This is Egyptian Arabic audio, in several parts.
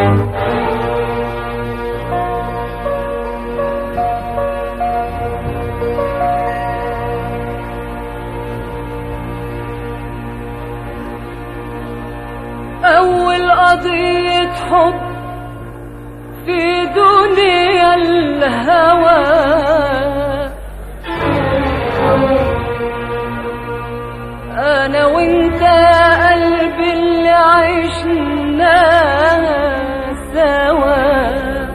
أول قضية حب في دنيا الهوى أنا وأنت قلبي اللي عشنا سوا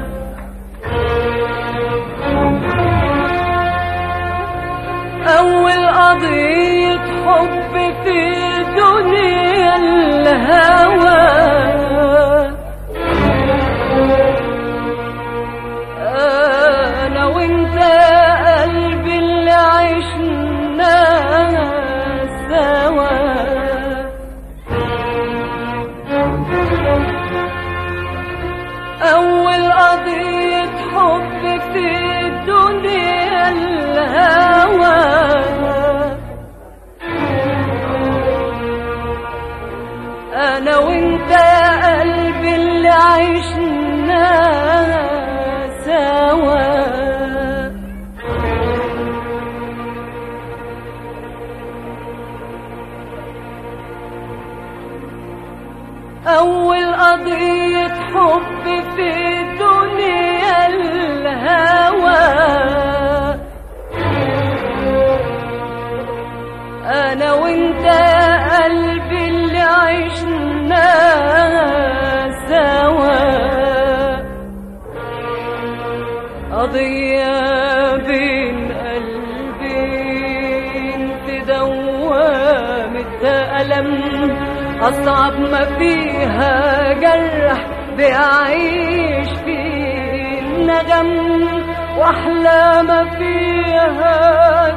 أول قضية حب في دنيا الهوى أنا وأنت قلبي اللي عشنا سوا أول قضية حب في دنيا الهوى أنا وأنت قلبي اللي عشنا سوا أول قضية حب في دنيا الهوى أنا وأنت قلبي اللي عشنا سوا قضية بين قلبين في دوامة ألم أصعب ما فيها جرح بيعيش فيه الندم وأحلى ما فيها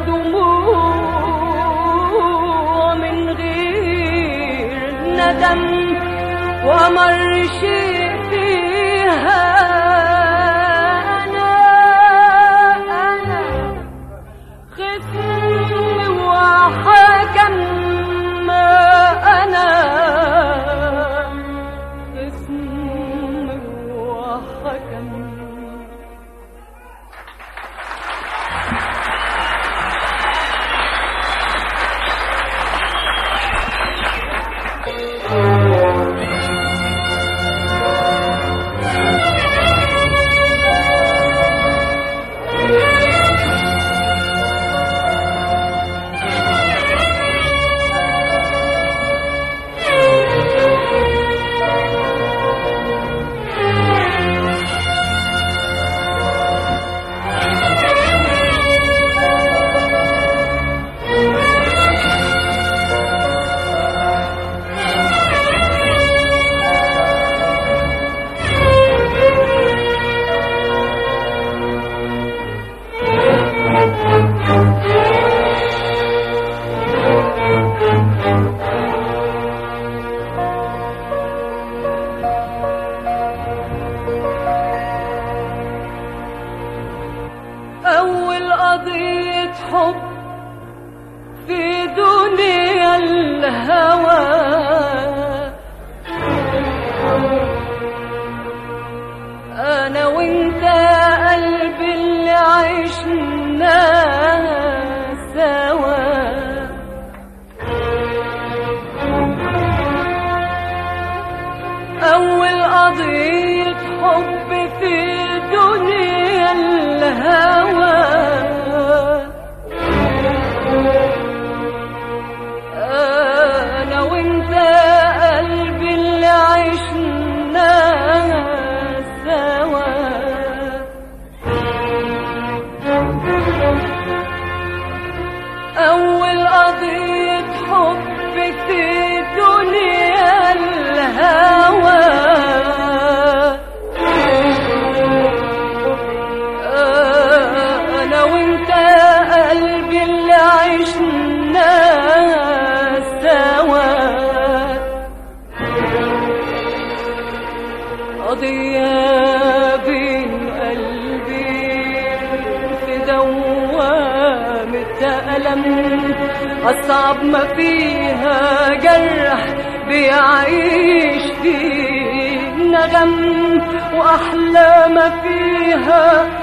دموع من غير ندم وأمر شيء فيها أنا أنا خصم وحكم ما أنا خصم وحكم أول قضية حب في دنيا الهوى أنا وأنت قلبي اللي عشنا سوا أول قضية حب في دنيا الهوى أنا وأنت قلبي اللي عشنا سوا أول قضية حب في دنيا الهوى أنا وأنت قلبي اللي عشنا سوا قضية بين قلبين في دوامة ألم أصعب ما فيها جرح بيعيش فيه نغم وأحلى ما فيها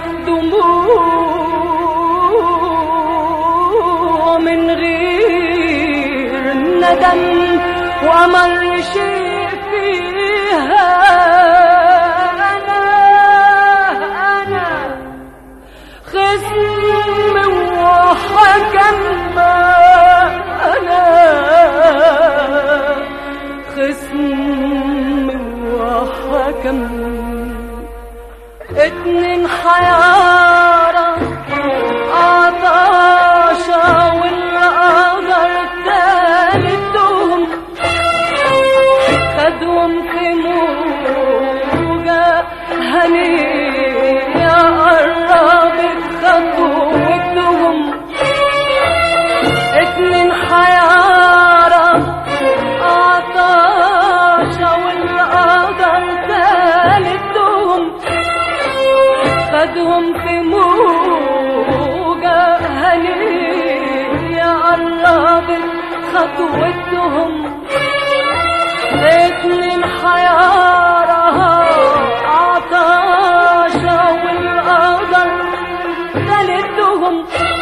دموع من غير ندم وأمر شيء فيها أنا أنا خصم وحكم ما أنا خصم وحكم اتنين حيارة عطاشة والقدر تالتهم خدهم في موجة هنية قربت خطوتهم اتنين حيارة عطاشة والقدر تالتهم خدهم في موجة هنية قربت خطوتهم اتنين حيارة عطاشة والقدر تلتهم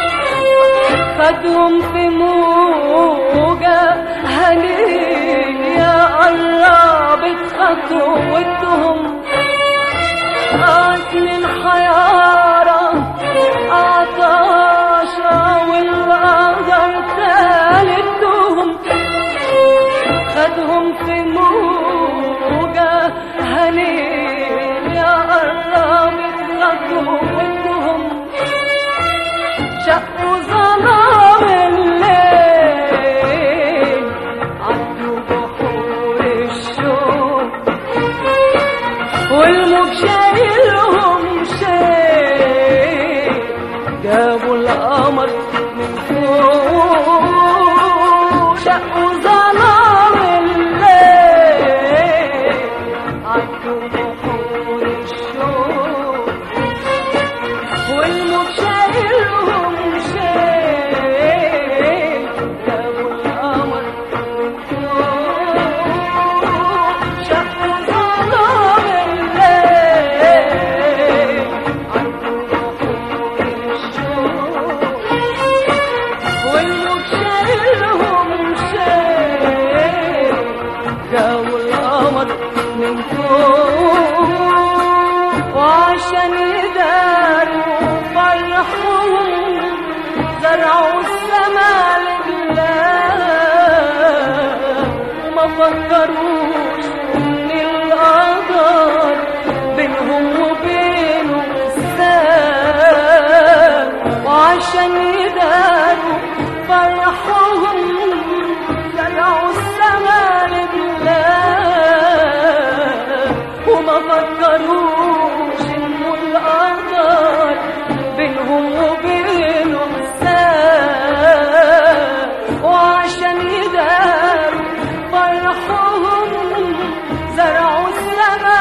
خدهم في موجة هنية قربت خطوتهم اتنين حيارة عطاشة والقدر تلتهم خدهم في موجة هنية قربت خطوتهم شقوا ظلام الليل عدوا بحور الشوق والموج شايلهم شيء جابوا القمر من فوق شقوا ظلام الليل عدوا بحور الشوق والموج شايلهم شيء جابوا القمر من فوق شقوا ظلام الليل عدوا بحور الشوق والموج شايلهم شيء جابوا القمر من فوق وعشان يداروا فرحهم زرعوا السما لله وما فكروش ان القدر بينهم وبينه ساب وعشان يداروا فرحهم زرعوا السما لله وما فكروش انه القدر بينهم وبينه حساب وعشان يداروا فرحهم زرعوا السما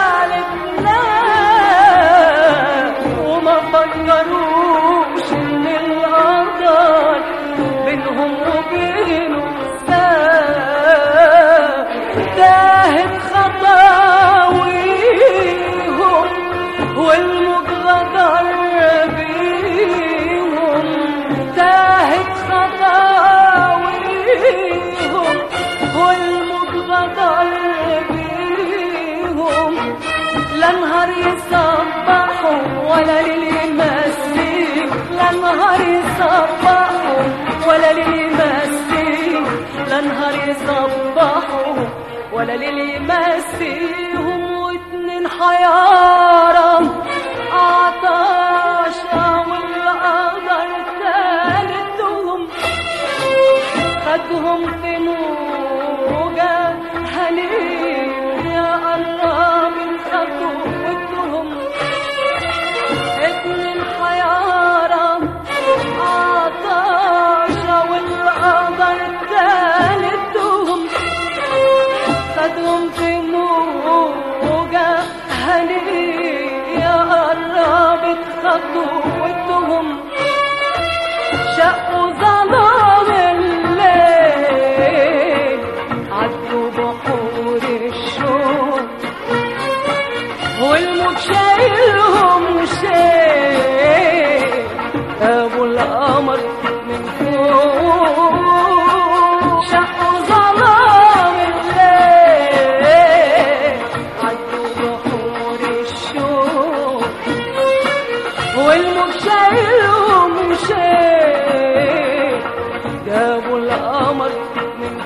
لله وما فكروش ان القدر بينهم وبينه حساب تاهت خطاويهم والموج غدر بيهم تاهت خطاويهم والموج غدر بيهم لا نهار يصبحوا ولا ليل يمسيك لا نهار يصبحوا ولا ليل يمسيك لا نهار يصبحوا ولا ليل يمسيهم واتنين حيارة عطاشة والقدر تالتهم خدهم في موجة هنية قربت خطوتهم اتنين حيارة عطاشة والقدر تالتهم خدهم في موجة هنية قربت خطوتهم شقوا ظلام الليل عدوا بحور الشوق والموج شايلهم شيء ابو القمر من فوق شقوا ظلام الليل عدوا بحور الشوق والموج شايلهم شيء جابوا القمر من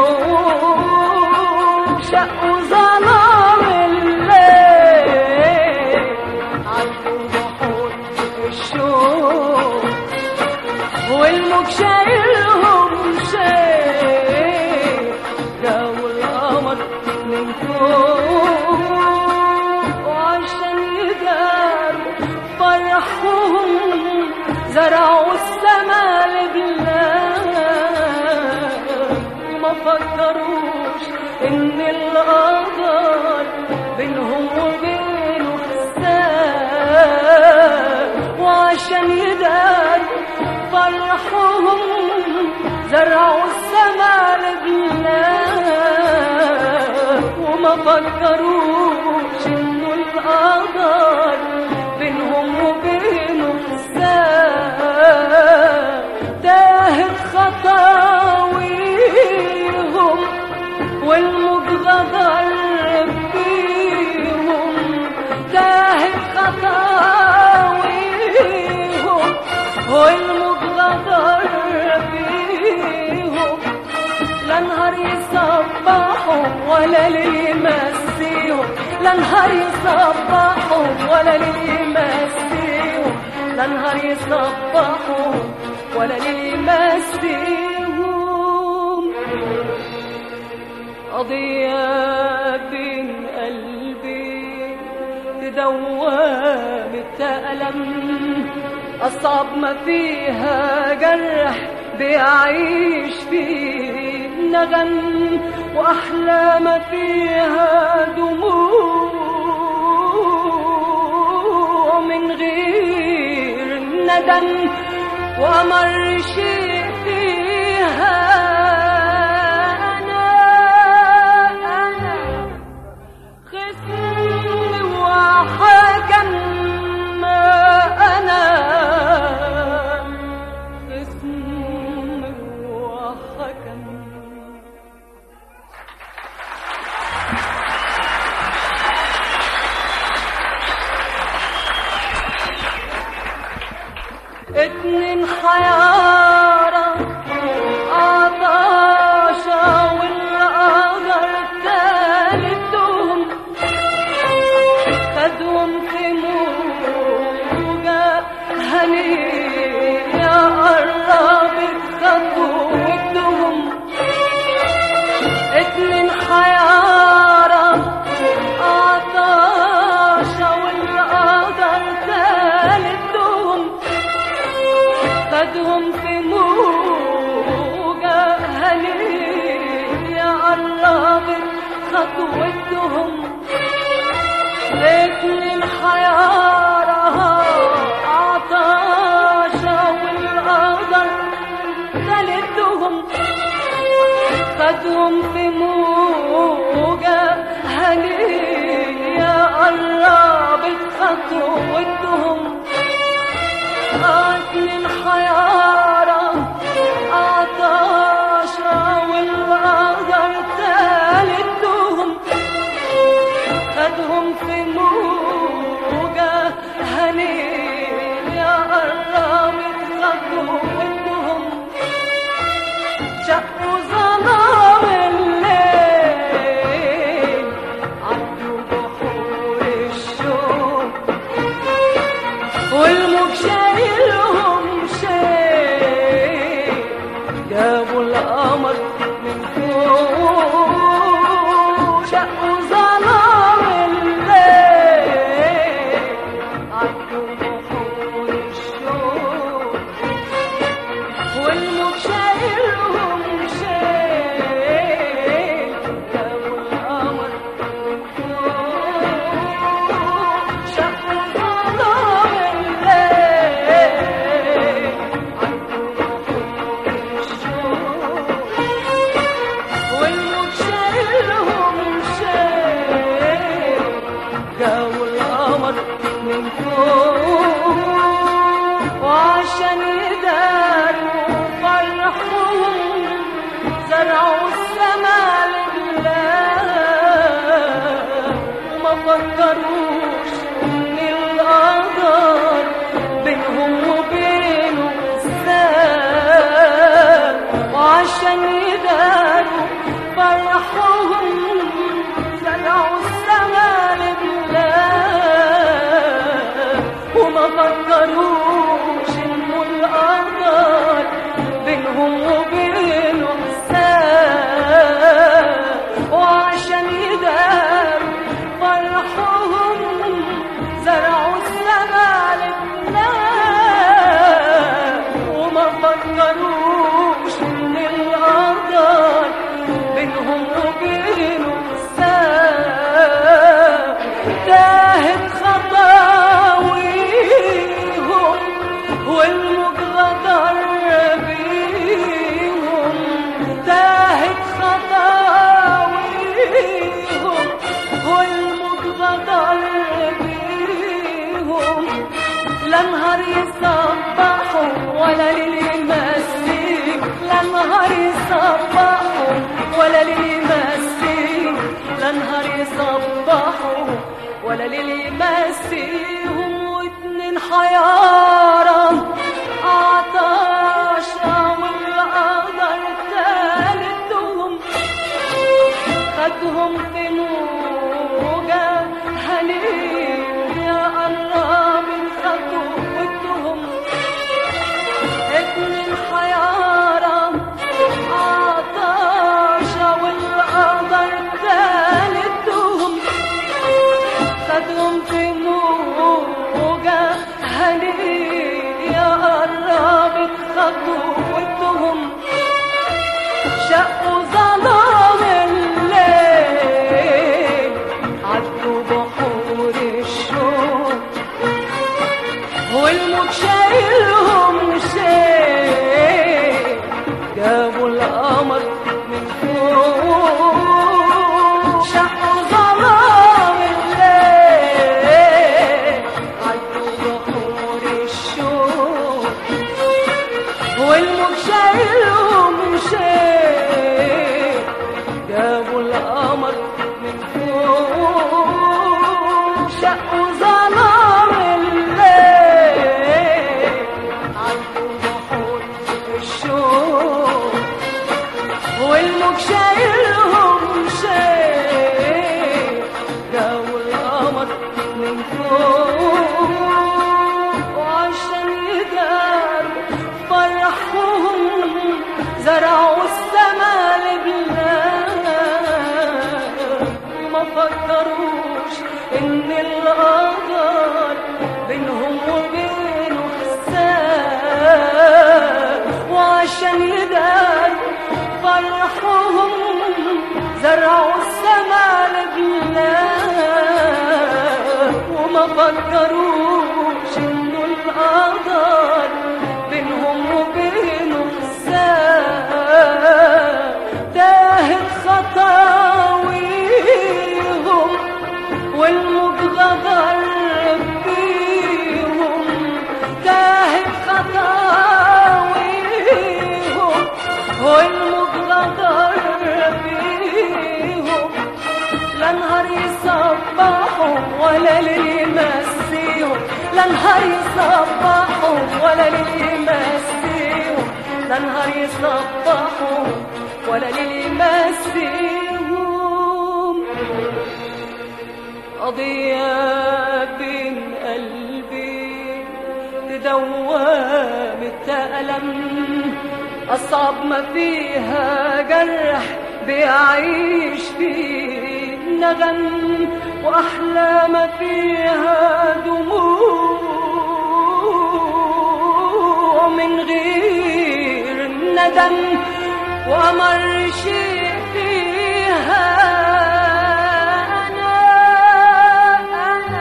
فوق شقوا ظلام الليل عدوا بحور الشوق والموج شايلهم شيء جابوا القمر من فوق وعشان يداروا فرحهم زرعوا السما لله ما فكروش ان القدر بينهم وبينه حساب وعشان يداروا فرحهم زرعوا السما لله وما فكروش انه القدر بينهم وبينه حساب تاهت خطاويهم والموج غدر بيهم تاهت خطاويهم والموج غدر بيهم لا نهار يصبحوا ولا ليل يمسيهم لا نهار يصبحوا ولا ليل يمسيهم لا نهار يصبحوا ولا ليل يمسيهم قضية بين قلبي تدوم التألم أصعب ما فيها جرح بيعيش فيه نغم وأحلى ما فيها دموع من غير ندم وأمر شيء فيها أنا أنا خصم وحكم أنا خصم وحكم اتنين حيارة عطاشة والقدر تالتهم خدهم في موجة هنية قربت خطوتهم اتنين حيارة عطاشة والقدر تالتهم خدهم في موجة هنية قربت خطوتهم اتنين حيارة عطاشة والقدر تلتهم خدهم في موجة هنية قربت خطوتهم اتنين حيارة عطاشة والقدر تلتهم خدهم في موجة هنية قربت خطوتهم شقوا ظلام الليل القمر من فوق وعشان يداروا فرحهم زرعوا السما لله وما فكروش ان القدر بينهم وبينه ساب وعشان يداروا فرحهم زرعوا السما لله وما فكروش انه القدر بينهم وبينه حساب وعشان يداروا فرحهم زرعوا السما لله وما فكروش ان القدر بينهم وبينه حساب تاهت خطاويهم والموج غدر بيهم تاهت خطاويهم والموج غدر بيهم لا نهار يصبحوا ولا ليل يمسيك لا نهار يصبحوا ولا ليل يمسيك لا نهار يصبحوا ولا ليل يمسيهم واتنين حيارة عطاشة والقدر تالتهم خدهم في موجة هنية قرب خطوتهم اتنين حيارة عطاشة والقدر تالتهم خدهم في موجة هنية قربت خطوتهم شقوا ظلام الليل عدوا بحور الشوق والموج شايلهم شيء جابوا القمر من فوق شقوا ظلام الليل عدوا بحور الشوق والموج شايلهم شيء جابوا القمر من فوق شقوا ظلام الليل عدوا بحور الشوق والموج شايلهم شيء جابوا القمر من فوق وعشان يداروا فرحهم زرعوا السما لله ما فكروش ان القدر بينهم وبينه حساب وعشان يداروا فرحهم زرعوا السما لله وما فكروش انه القدر بينهم وبينه حساب تاهت خطاويهم والموج غدر بيهم تاهت خطاويهم والموج غدر بيهم لا نهار يصبحوا ولا ليل يمسيهم لا نهار يصبحوا ولا ليل يمسيهم لا نهار يصبحوا ولا ليل يمسيهم قضية بين قلبي تدوم التألم أصعب ما فيها جرح بيعيش فيه نغم وأحلى ما فيها دموع من غير ندم وأمر شيء فيها أنا أنا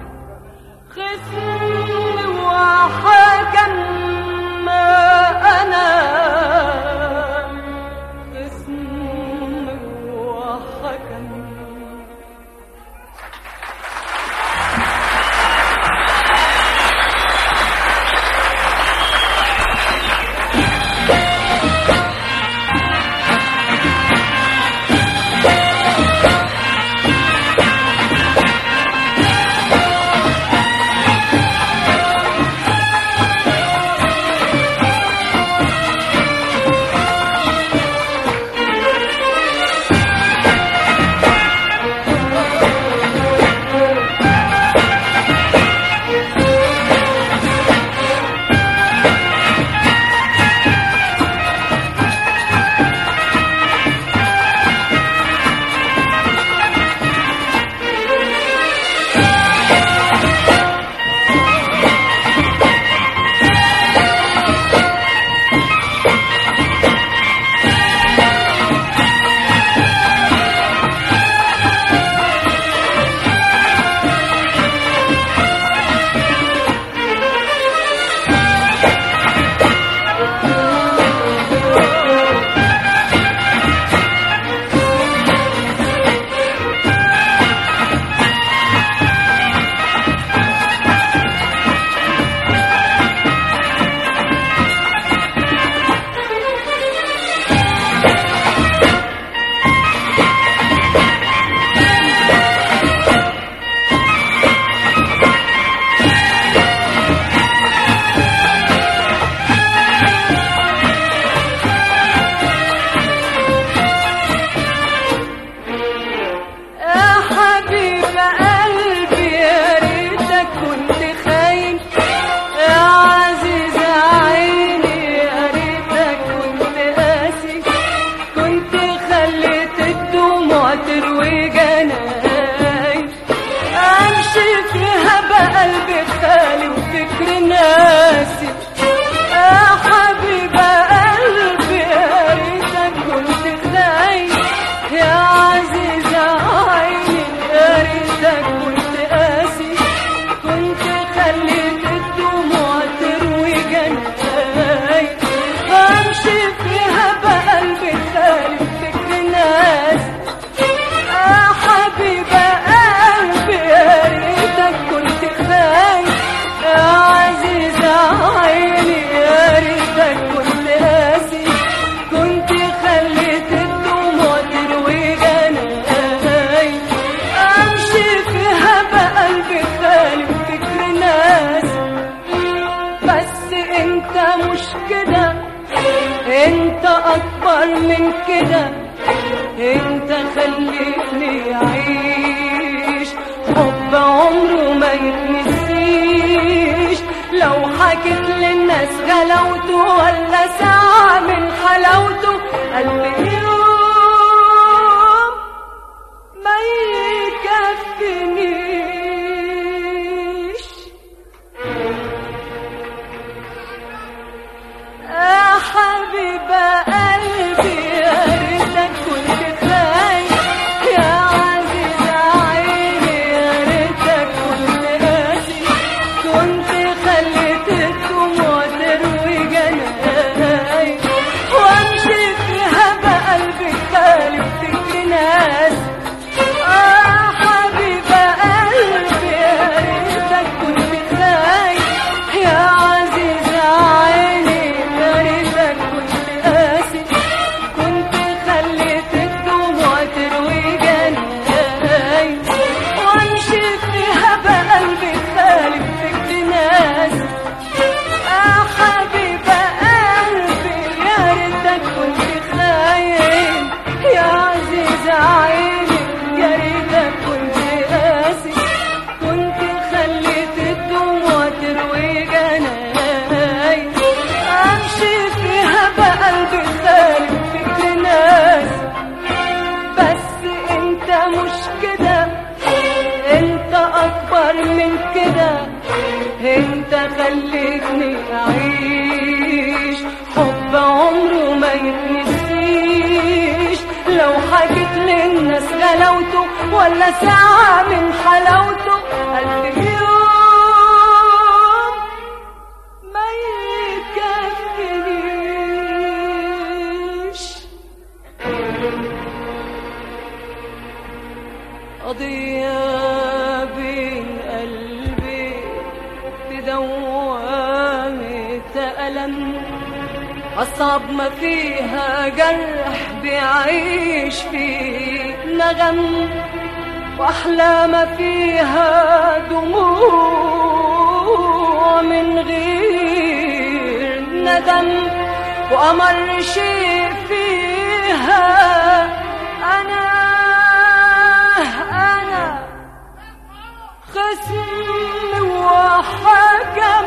خصم وحكم ما أنا خصم وحكم اكبر من كده انت خليتني اعيش حب عمره ما يتنسيش لو حكيت للناس غلاوته ولا ساعة من حلاوته قلبي يوم ما يكفنيش يا حبيب قلبي يا ريتك كنت خايف يا عزيز عيني يا ريتك كنت قاسي كنت خليت الدموع تروي جناي وامشي فيها بقلبي خالي فكر ناس آه حبيب قلبي يا ريتك كنت خايف يا عزيز عيني يا ريتك كنت قاسي كنت خليت الدموع تروي جناي وامشي فيها بقلبي خالي فكر ناس يا حبيب قلبي يا ريتك كنت خاين يا عزيز عيني يا ريتك كنت قاسي كنت خليت الدموع تروي جناي امشي فيها بقلبي خالي فكر ناس بس انت مش كده انت اكبر من كده انت خليتني اعيش حب عمره ما يتنسيش لو حكيت للناس غلاوته ولا ساعة من حلاوته قلبي يوم ما يكفنيش قضية بين قلبي في دوامة ألم أصعب ما فيها جرح بيعيش فيه نغم وأحلى ما فيها دموع من غير ندم وأمر شيء فيها أنا أنا خصم وحكم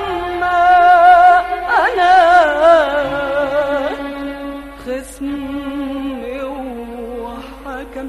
أنا خصم وحكم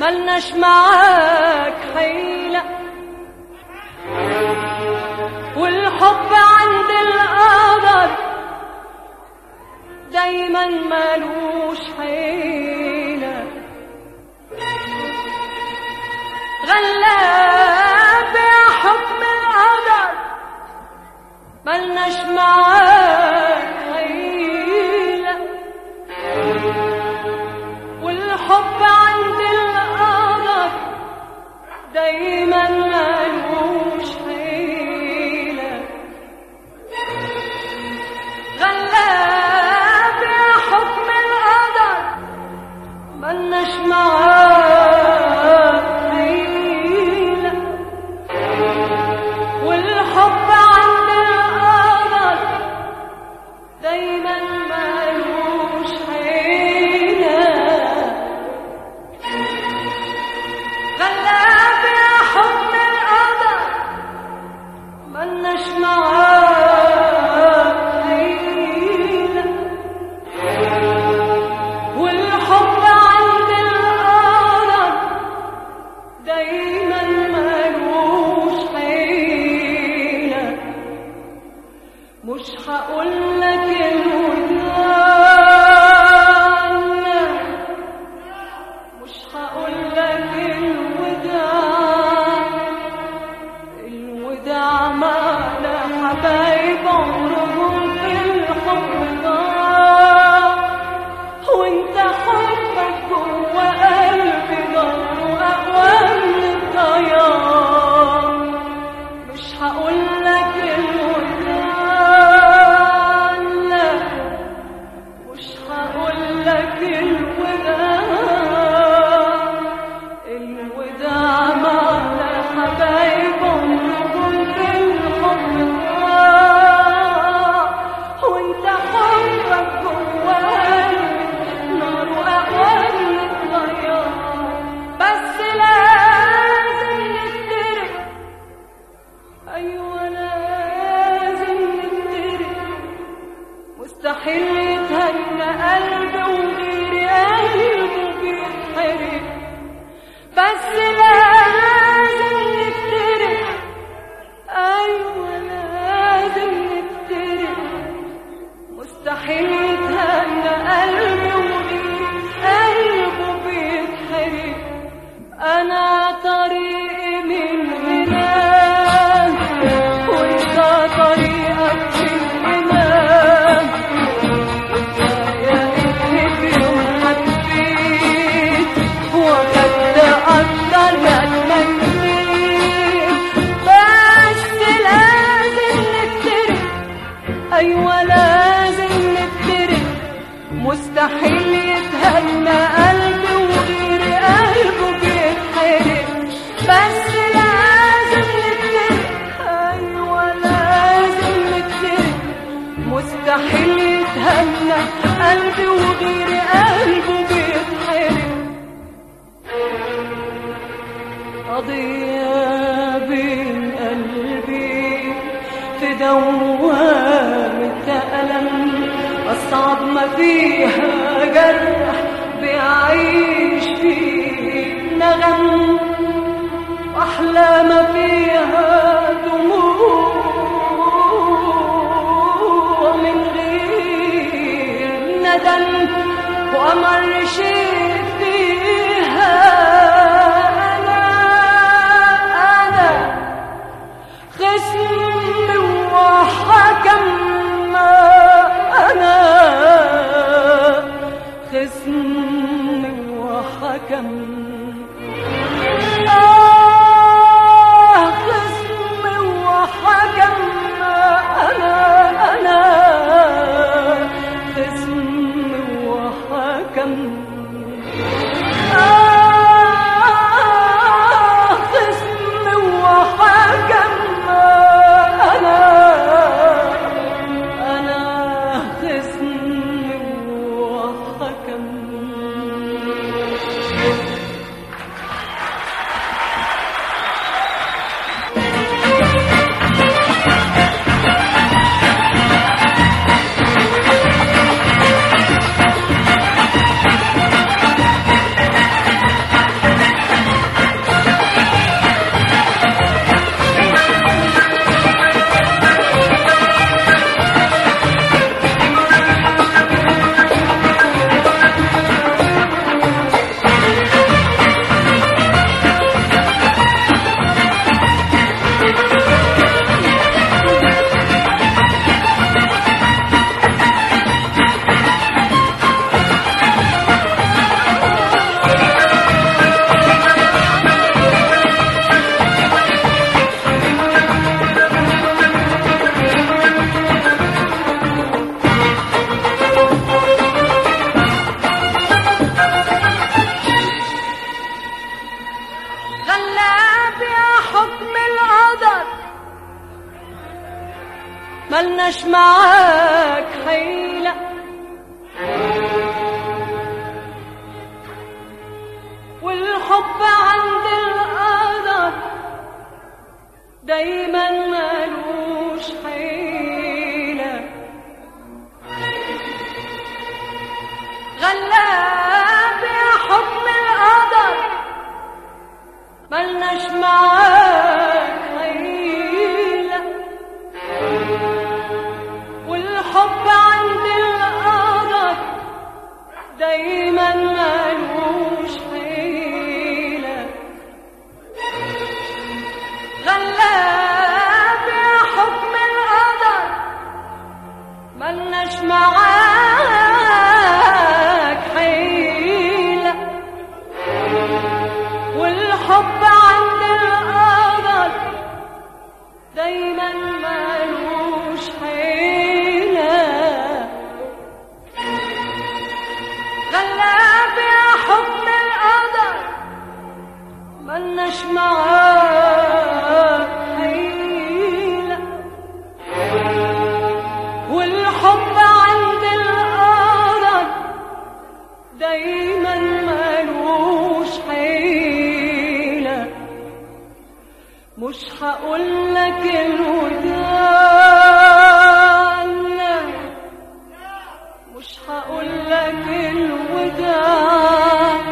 ملناش معاك حيلة والحب عند القدر دايما ملوش حيلة غلاب يا حكم القدر ملناش معاك حيلة والحب عند القدر دايما ملوش حيلة غلاب يا حكم القدر ملناش معاك حيلة والحب عند القدر دايما ملوش حيلة غلاب يا حكم القدر ملناش معاك حيلة والحب عند القدر دايما ملوش حيلة مش هقول لك الوداع مش هقول لك الوداع الوداع معنى حبايب عمرهم في الحب ضاع وانت حبك جوا قلبي نار اقوى من الطيار مش هقول لك الوداع لا مش هقول لك الوداع الوداع معنى حبايب عمرهم في الحب ضاع وانت حبك جوا قلبي نار اقوى من الطيار بس لازم نفترق ايوه لازم نفترق مستحيل يتهنى قلبي وغيري قلبه بيتحرق بس لازم نفترق ايوه لازم نفترق مستحيل يتهنى قلبي وغيري قلبه بيتحرق انا طريقي من هناك وانت طريقك من هناك يا ابني في يوم حبيت وخدت اكتر ما تمنيت بس لازم نفترق ايوه لازم نفترق مستحيل يتهنى قلبي وغير قلبه بيتحرق بس لازم نفترق ايوه لازم نفترق مستحيل يتهنى قلبي وغير قلبه بيتحرق قضية بين قلبي في دوامة ألم أصعب ما فيها جرح بيعيش فيه نغم وأحلى ما فيها دموع من غير ندم وأمر شيء فيها أنا أنا خصم وحكم أنا خصم وحكم آه خصم وحكم أنا أنا خصم وحكم آه خصم وحكم أنا أنا خصم وحكم ملناش معاك حيلة والحب عند القدر دايما ملوش حيلة غلاب يا حكم القدر ملناش معاك حيلة والحب عند القدر دايما ملوش حيلة غلاب يا حكم القدر ملناش معاك حيلة والحب عند القدر دايما ملوش حيلة غلاب يا حكم القدر ملناش معاك حيلة والحب عند القدر دايما ملوش حيلة مش هقول لك الوداع لا مش هقول لك الوداع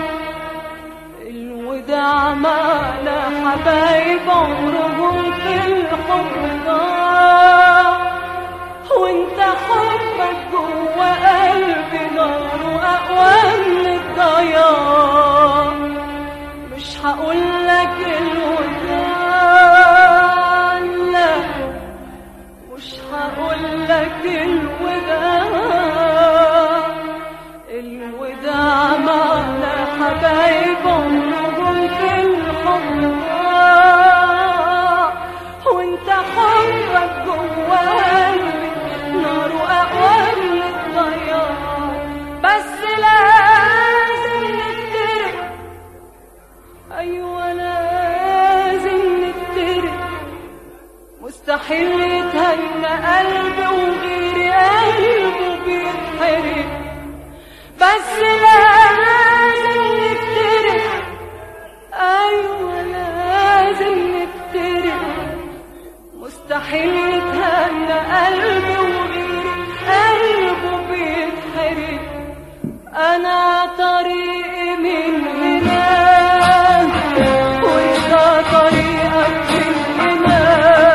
الوداع معنا حبايب عمرهم في الحب ضاع وانت حبك جوا قلبي نار واقوى من الضياع مش هقول لك الوداع لا مش هقول لك الوداع الوداع معنا حبايب عمرهم في الحب ضاع وانت حبك جوا قلبي نار اقوى من الضياع بس لازم نفترق ايوه لازم نفترق مستحيل يتهنى قلبي وغيري قلبه بيتحرق بس لازم نفترق ايوه لازم نفترق مستحيل يتهنى قلبي وغيري قلبه بيتحرق انا طريقي من هنا وانت طريقك من هنا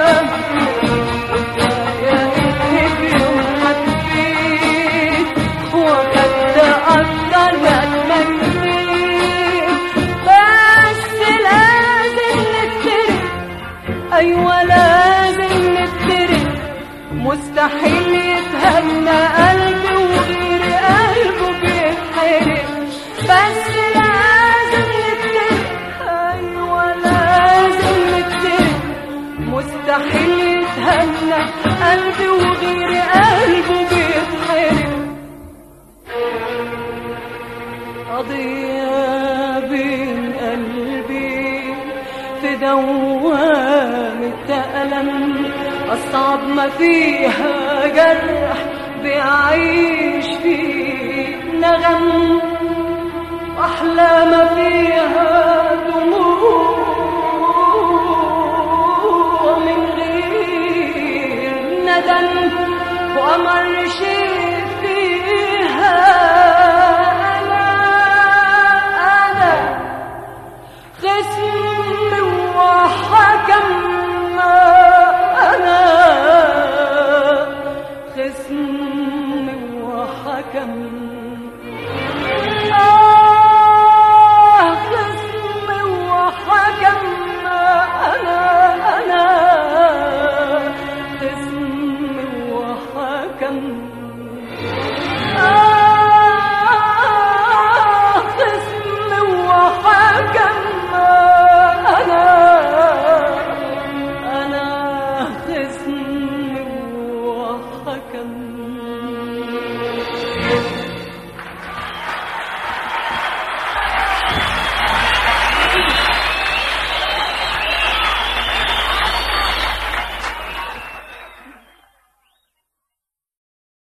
يا ابني في يوم حبيت وخدت اكتر ما تمنيت بس لازم نفترق ايوه لازم نفترق مستحيل يتهنى قلبي وغير قلبه بيتحرق بس لازم نفترق ايوه لازم نفترق مستحيل يتهنى قلبي وغير قلبه بيتحرق قضية بين قلبي في دوامة ألم أصعب ما فيها جرح بيعيش فيه نغم وأحلى ما فيها دموع من غير ندم وأمر شيء فيها أنا أنا خصم وحكم أنا خصم وحكم آه خصم وحكم أنا أنا خصم وحكم